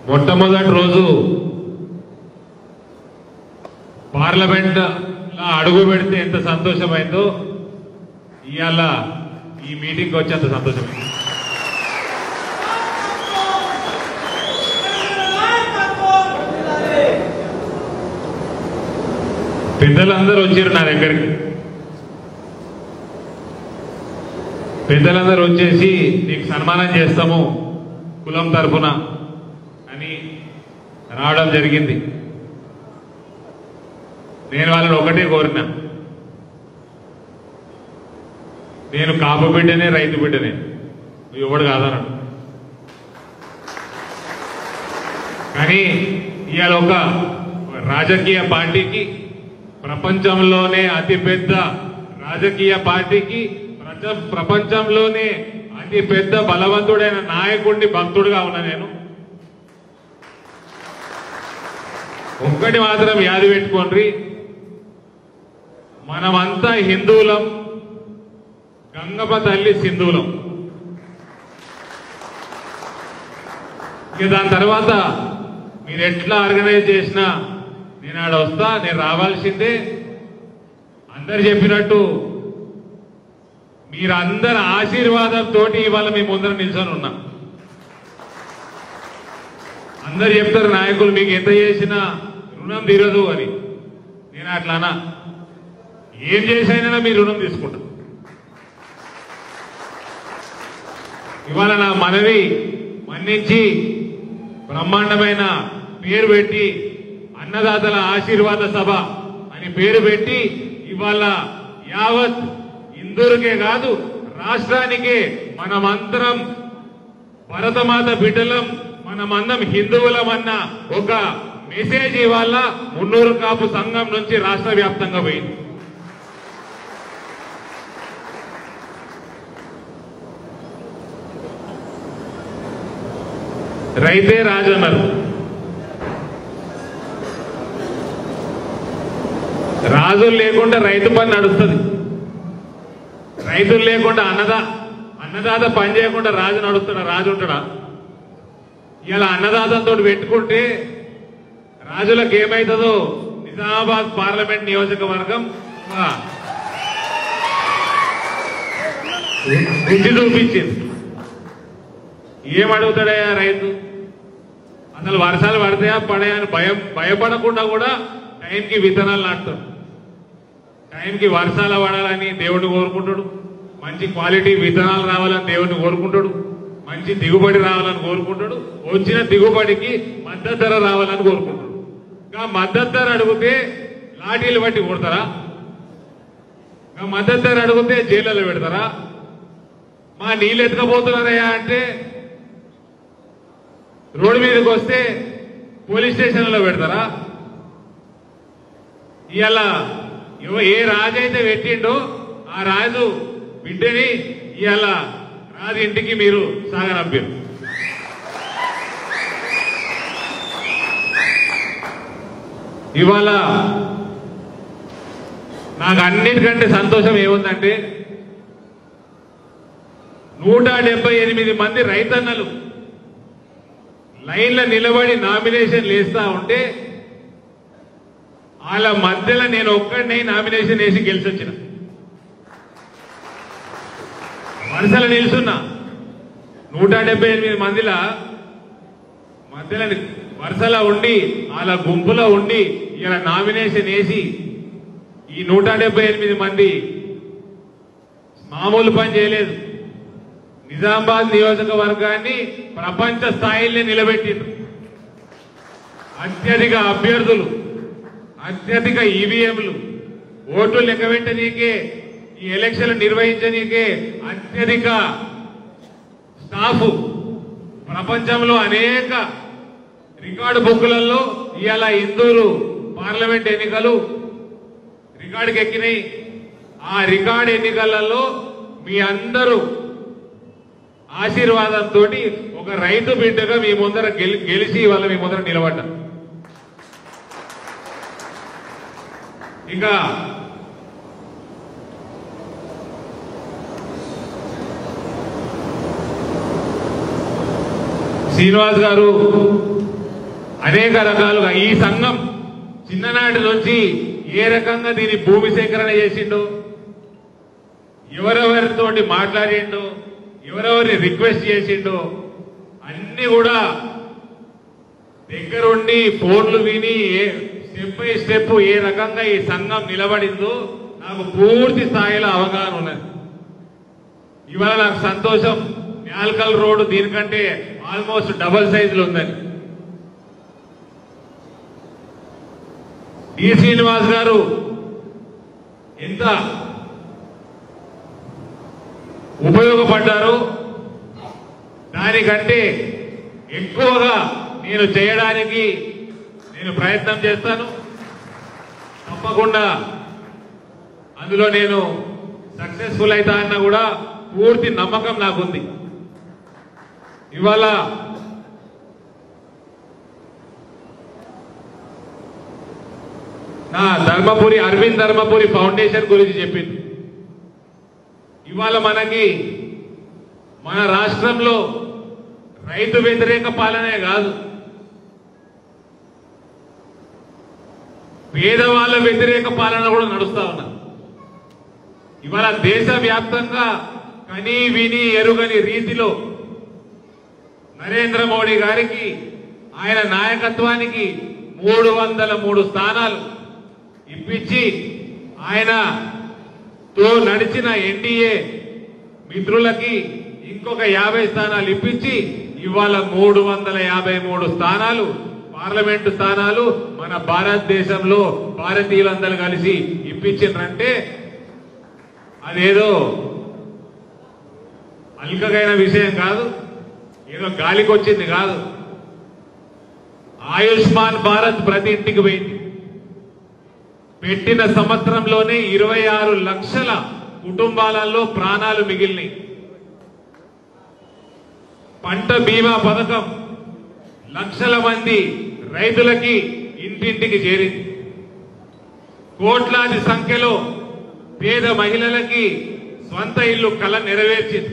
మొట్టమొదటి రోజు పార్లమెంట్ లో అడుగు పెడితే ఎంత సంతోషమైందో ఇవాళ ఈ మీటింగ్ వచ్చి అంత సంతోషమైంది పెద్దలందరూ వచ్చారు నా దగ్గరికి పెద్దలందరూ వచ్చేసి నీకు సన్మానం చేస్తాము కులం తరపున అని రావడం జరిగింది నేను వాళ్ళని ఒకటే కోరిన నేను కాపు బిడ్డనే రైతు బిడ్డనే నువ్వు ఎవడు కాదన్నాడు కానీ ఇవాళ ఒక రాజకీయ పార్టీకి ప్రపంచంలోనే అతిపెద్ద రాజకీయ పార్టీకి ప్రజ- ప్రపంచంలోనే అతి పెద్ద బలవంతుడైన నాయకుడిని భక్తుడిగా ఉన్నా నేను ఒక్కటి మాత్రం యాది పెట్టుకోండి మనమంతా హిందువులం గంగమ్మ తల్లి సింధువులం ఇక దాని తర్వాత మీరు ఎట్లా ఆర్గనైజ్ చేసినా నేను ఆడ వస్తా నేను రావాల్సిందే అందరు చెప్పినట్టు మీరందరి ఆశీర్వాదంతో ఇవాళ మీ ముందర నిల్చొని ఉన్నా అందరు చెప్తారు నాయకులు మీకు ఎంత చేసినా రుణం తీరదు అని నేను అట్లానా ఏం చేసైనా మీ రుణం తీసుకుంటా ఇవాళ నా మనవి మన్నించి బ్రహ్మాండమైన పేరు పెట్టి అన్నదాతల ఆశీర్వాద సభ అని పేరు పెట్టి ఇవాళ యావత్ ఇందూరుకే కాదు రాష్ట్రానికే మనమంతరం భరతమాత బిడ్డలం మనమందం హిందువులం అన్న ఒక మెసేజ్ ఇవాళ మున్నూరు కాపు సంఘం నుంచి రాష్ట్ర వ్యాప్తంగా పోయింది రైతే రాజు అన్నారు రాజులు లేకుండా రైతు పని నడుస్తుంది రైతులు లేకుండా అన్నదా అన్నదాత పని చేయకుండా రాజు నడుస్తాడా రాజు ఉంటాడా ఇలా అన్నదాతంతో పెట్టుకుంటే రాజులకు ఏమైతుందో నిజామాబాద్ పార్లమెంట్ నియోజకవర్గం ఆ, రుచి చూపించింది ఏం అడుగుతాడయ్యా రైతు అసలు వర్షాలు పడతాయా పడాయా అని భయం భయపడకుండా కూడా టైంకి విత్తనాలు నాటుతాడు టైంకి వర్షాలు పడాలని దేవుడిని కోరుకుంటాడు మంచి క్వాలిటీ విత్తనాలు రావాలని దేవుడిని కోరుకుంటాడు మంచి దిగుబడి రావాలని కోరుకుంటాడు వచ్చిన దిగుబడికి మద్దతు ధర రావాలని కోరుకుంటాడు ఇంకా మద్దతు ధర అడిగితే లాఠీలు బట్టి కొడతారా ఇంకా మద్దతు ధర అడిగితే జైళ్ళలో పెడతారా మా నీళ్ళు ఎత్తుకపోతున్నారయ్యా అంటే రోడ్డు మీదకి వస్తే పోలీస్ స్టేషన్లో పెడతారా ఇవాళ ఎవ- ఏ రాజు అయితే పెట్టిండో ఆ రాజు బిడ్డని ఇవాళ రాజు ఇంటికి మీరు సాగనంపారు ఇవాళ నాకు అన్నిటికంటే సంతోషం ఏముందంటే నూట డెబ్బై ఎనిమిది మంది రైతన్నలు లైన్లో నిలబడి నామినేషన్ వేస్తా ఉంటే వాళ్ళ మధ్యలో నేను ఒక్కడిని నామినేషన్ వేసి గెలిచొచ్చిన వరుసలో నిల్చున్నా నూట డెబ్బై ఎనిమిది మందిలా మధ్యలో వరుసలో ఉండి వాళ్ళ గుంపులో ఉండి ఇలా నామినేషన్ వేసి ఈ నూట డెబ్బై ఎనిమిది మంది మామూలు పని చేయలేదు నిజామాబాద్ నియోజకవర్గాన్ని ప్రపంచ స్థాయిలో నిలబెట్టిండ్రు అత్యధిక అభ్యర్థులు అత్యధిక ఈవీఎంలు ఓట్లు లెక్కబెట్టనీకే ఈ ఎలక్షన్లు నిర్వహించనీకే అత్యధిక స్టాఫ్ ప్రపంచంలో అనేక రికార్డు బుక్కులలో ఇవాళ ఇందూరు పార్లమెంట్ ఎన్నికలు రికార్డుకి ఎక్కినాయి ఆ రికార్డు ఎన్నికలలో మీ అందరూ ఆశీర్వాదంతో ఒక రైతు బిడ్డగా మీ ముందర గెలి- గెలిచి ఇవాళ మీ ముందర నిలబడ్డా ఇంకా శ్రీనివాస్ గారు అనేక రకాలుగా ఈ సంఘం చిన్ననాటి నుంచి ఏ రకంగా దీని భూమి సేకరణ చేసిండో ఎవరెవరితోటి మాట్లాడిండో ఎవరెవరిని రిక్వెస్ట్ చేసిండో అన్ని కూడా దగ్గరుండి ఫోన్లు విని ఏ స్టెప్ బై స్టెప్ ఏ రకంగా ఈ సంఘం నిలబడిందో నాకు పూర్తి స్థాయిలో అవగాహన ఉన్నది ఇవాళ నాకు సంతోషం న్యాల్కల్ రోడ్డు దీనికంటే ఆల్మోస్ట్ డబల్ సైజులు ఉందని డి శ్రీనివాస్ గారు ఎంత ఉపయోగపడ్డారో దానికంటే ఎక్కువగా నేను చేయడానికి నేను ప్రయత్నం చేస్తాను తప్పకుండా అందులో నేను సక్సెస్ఫుల్ అవుతా అన్న కూడా పూర్తి నమ్మకం నాకుంది ఇవాళ నా ధర్మపురి అరవింద్ ధర్మపురి ఫౌండేషన్ గురించి చెప్పింది ఇవాళ మనకి మన రాష్ట్రంలో రైతు వ్యతిరేక పాలనే కాదు పేదవాళ్ళ వ్యతిరేక పాలన కూడా నడుస్తా ఉన్నది ఇవాళ దేశవ్యాప్తంగా కని విని ఎరుగని రీతిలో నరేంద్ర మోడీ గారికి ఆయన నాయకత్వానికి మూడు వందల మూడు స్థానాలు ఇప్పించి ఆయన తో నడిచిన ఎన్డీఏ మిత్రులకి ఇంకొక యాభై స్థానాలు ఇప్పించి ఇవాళ మూడు వందల యాభై మూడు స్థానాలు పార్లమెంటు స్థానాలు మన భారతదేశంలో భారతీయులందరూ కలిసి ఇప్పించిండ్రంటే అదేదో అల్కగైన విషయం కాదు ఏదో గాలికి వచ్చింది కాదు ఆయుష్మాన్ భారత్ ప్రతి ఇంటికి పోయింది పెట్టిన సంవత్సరంలోనే ఇరవై ఆరు లక్షల కుటుంబాలలో ప్రాణాలు మిగిలినాయి పంట బీమా పథకం లక్షల మంది రైతులకి ఇంటింటికి చేరింది కోట్లాది సంఖ్యలో పేద మహిళలకి స్వంత ఇల్లు కళ నెరవేర్చింది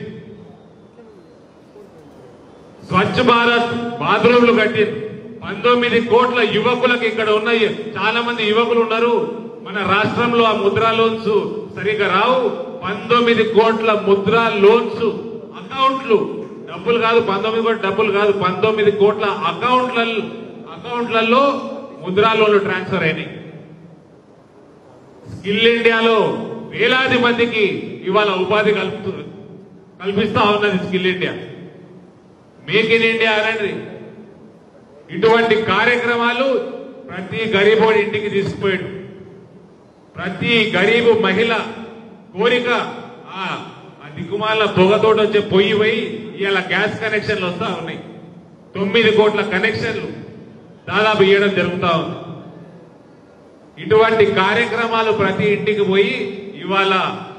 స్వచ్ఛ భారత్ బాత్రూంలు కట్టింది పంతొమ్మిది కోట్ల యువకులకు ఇక్కడ ఉన్నాయి చాలా మంది యువకులు ఉన్నారు మన రాష్ట్రంలో ఆ ముద్రా లోన్స్ సరిగా రావు పంతొమ్మిది కోట్ల ముద్రా లోన్స్ అకౌంట్లు డబ్బులు కాదు పంతొమ్మిది కోట్ల డబ్బులు కాదు పంతొమ్మిది కోట్ల అకౌంట్ల అకౌంట్లలో ముద్రా లోన్లు ట్రాన్స్ఫర్ అయినాయి స్కిల్ ఇండియాలో వేలాది మందికి ఇవాళ ఉపాధి కల్పుతుంది కల్పిస్తా ఉన్నది skill India make in India అనండి ఇటువంటి కార్యక్రమాలు ప్రతి గరీబోడి ఇంటికి తీసుకుపోయాడు ప్రతి గరీబు మహిళ కోరిక ఆ ఆ దిక్కుమాల పొగతోటి వచ్చే పొయ్యి పోయి ఇవాళ గ్యాస్ కనెక్షన్లు వస్తా ఉన్నాయి తొమ్మిది కోట్ల కనెక్షన్లు దాదాపు ఇవ్వడం జరుగుతా ఉంది ఇటువంటి కార్యక్రమాలు ప్రతి ఇంటికి పోయి ఇవాళ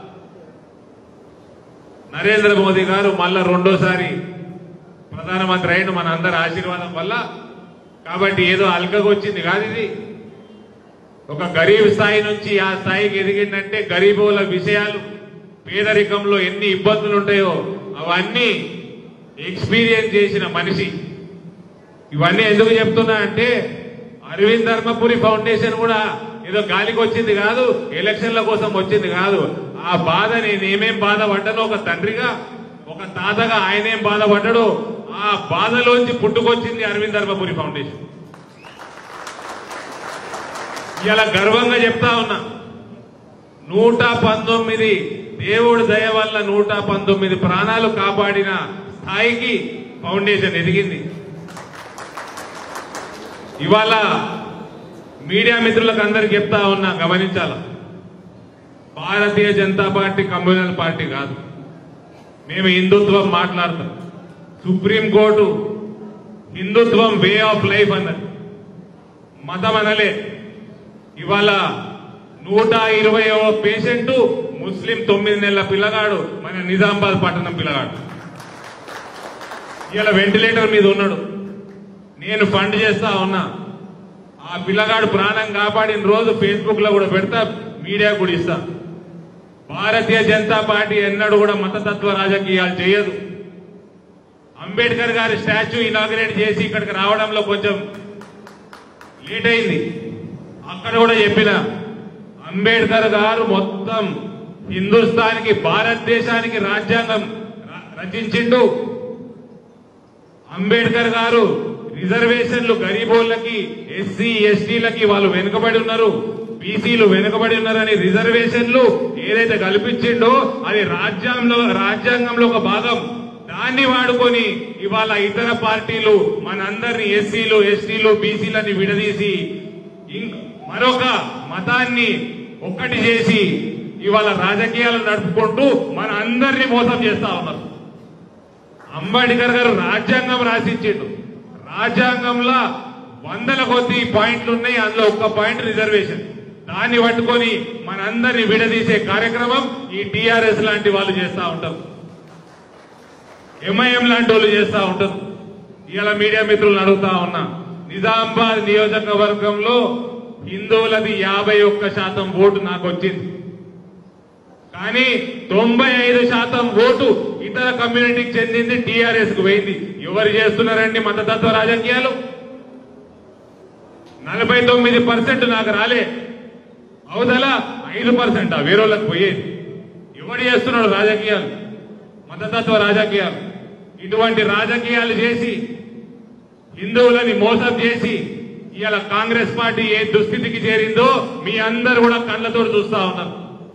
నరేంద్ర మోదీ గారు మళ్ళా రెండోసారి ప్రధానమంత్రి అయిన మన అందరి ఆశీర్వాదం వల్ల కాబట్టి ఏదో అల్కగా వచ్చింది కాదు ఇది ఒక గరీబ్ స్థాయి నుంచి ఆ స్థాయికి ఎదిగిందంటే గరీబుల విషయాలు పేదరికంలో ఎన్ని ఇబ్బందులు ఉంటాయో అవన్నీ ఎక్స్పీరియన్స్ చేసిన మనిషి ఇవన్నీ ఎందుకు చెప్తున్నా అంటే అరవింద్ ధర్మపురి ఫౌండేషన్ కూడా ఏదో గాలికి వచ్చింది కాదు ఎలక్షన్ల కోసం వచ్చింది కాదు ఆ బాధ నేను ఏమేం బాధపడ్డానో ఒక తండ్రిగా ఒక తాతగా ఆయనేం బాధపడ్డాడో ఆ బాధలోంచి పుట్టుకొచ్చింది అరవింద్ ధర్మపురి ఫౌండేషన్ ఇలా గర్వంగా చెప్తా ఉన్నా నూట పంతొమ్మిది దేవుడి దయ వల్ల నూట పంతొమ్మిది ప్రాణాలు కాపాడిన స్థాయికి ఫౌండేషన్ ఎదిగింది ఇవాళ మీడియా మిత్రులకు అందరికి చెప్తా ఉన్నా గమనించాల Bharatiya Janata party communal party కాదు మేము హిందుత్వం మాట్లాడతాం సుప్రీంకోర్టు హిందుత్వం వే ఆఫ్ లైఫ్ అన్నది మతం అనలే ఇవాళ నూట ఇరవై పేషెంట్ ముస్లిం తొమ్మిది నెలల పిల్లగాడు మన నిజామాబాద్ పట్టణం పిల్లగాడు ఇలా వెంటిలేటర్ మీద ఉన్నాడు నేను ఫండ్ చేస్తా ఉన్నా ఆ పిల్లగాడు ప్రాణం కాపాడిన రోజు ఫేస్బుక్ లో కూడా పెడతా మీడియా కూడా ఇస్తా భారతీయ జనతా పార్టీ ఎన్నడూ కూడా మతతత్వ రాజకీయాలు చేయదు అంబేద్కర్ గారి స్టాచ్యూ ఇనాగ్రేట్ చేసి ఇక్కడికి రావడంలో కొంచెం లేట్ అయింది అక్కడ కూడా చెప్పిన అంబేద్కర్ గారు మొత్తం హిందుస్థానికి భారతదేశానికి రాజ్యాంగం ర- రచించిండు అంబేద్కర్ గారు రిజర్వేషన్లు గరీబోళ్ళకి ఎస్సీ ఎస్టీలకి వాళ్ళు వెనుకబడి ఉన్నారు బీసీలు వెనుకబడి ఉన్నారని రిజర్వేషన్లు ఏదైతే కల్పించిండో అది రాజ్యాంగంలో రాజ్యాంగంలో ఒక భాగం దాన్ని వాడుకొని ఇవాళ ఇతర పార్టీలు మనందరినీ ఎస్సీలు ఎస్టీలు బీసీలని విడదీసి ఇంక్ మరొక మతాన్ని ఒక్కటి చేసి ఇవాళ రాజకీయాలు నడుపుకుంటూ మన అందరినీ మోసం చేస్తా ఉన్నారు అంబేద్కర్ గారు రాజ్యాంగం రాసిచ్చిండు రాజ్యాంగంలో వందల కొద్ది పాయింట్లు ఉన్నాయి అందులో ఒక్క పాయింట్ రిజర్వేషన్ దాన్ని పట్టుకొని మనందరినీ విడదీసే కార్యక్రమం ఈ టిఆర్ఎస్ లాంటి వాళ్ళు చేస్తా ఉంటారు ఎంఐఎం లాంటి వాళ్ళు చేస్తా ఉంటారు ఇవాళ మీడియా మిత్రులను అడుగుతా ఉన్నా నిజామాబాద్ నియోజకవర్గంలో హిందువులది యాభై ఒక్క శాతం ఓటు నాకు వచ్చింది కానీ తొంభై ఐదు శాతం ఓటు ఇతర కమ్యూనిటీకి చెందింది టీఆర్ఎస్ కు పోయింది ఎవరు చేస్తున్నారండి మతతత్వ రాజకీయాలు నలభై తొమ్మిది పర్సెంట్ నాకు రాలే అవతల ఐదు పర్సెంట్ వేరేళ్ళకి పోయేది ఎవడు చేస్తున్నాడు రాజకీయాలు మతతత్వ రాజకీయాలు ఇటువంటి రాజకీయాలు చేసి హిందువులని మోసం చేసి ఇవాళ కాంగ్రెస్ పార్టీ ఏ దుస్థితికి చేరిందో మీ అందరు కూడా కళ్ళతో చూస్తా ఉన్నారు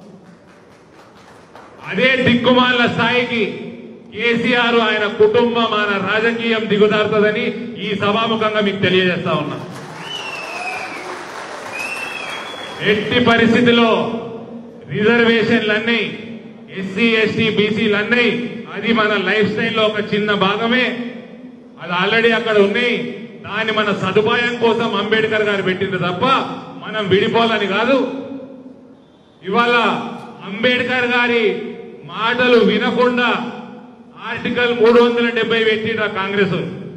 అదే దిక్కుమాల స్థాయికి కేసీఆర్ ఆయన కుటుంబం ఆయన రాజకీయం దిగుదారుతుందని ఈ సభాముఖంగా మీకు తెలియజేస్తా ఉన్నా ఎట్టి పరిస్థితిలో రిజర్వేషన్లన్నీ ఎస్సీ ఎస్టీ బీసీలన్నీ అది మన లైఫ్ స్టైల్లో ఒక చిన్న భాగమే అది ఆల్రెడీ అక్కడ ఉన్నాయి దాన్ని మన సదుపాయం కోసం అంబేద్కర్ గారు పెట్టింది తప్ప మనం విడిపోవాలని కాదు ఇవాళ అంబేద్కర్ గారి మాటలు వినకుండా ఆర్టికల్ మూడు వందల డెబ్బై పెట్టిండ్రు ఆ కాంగ్రెస్ వాళ్ళు.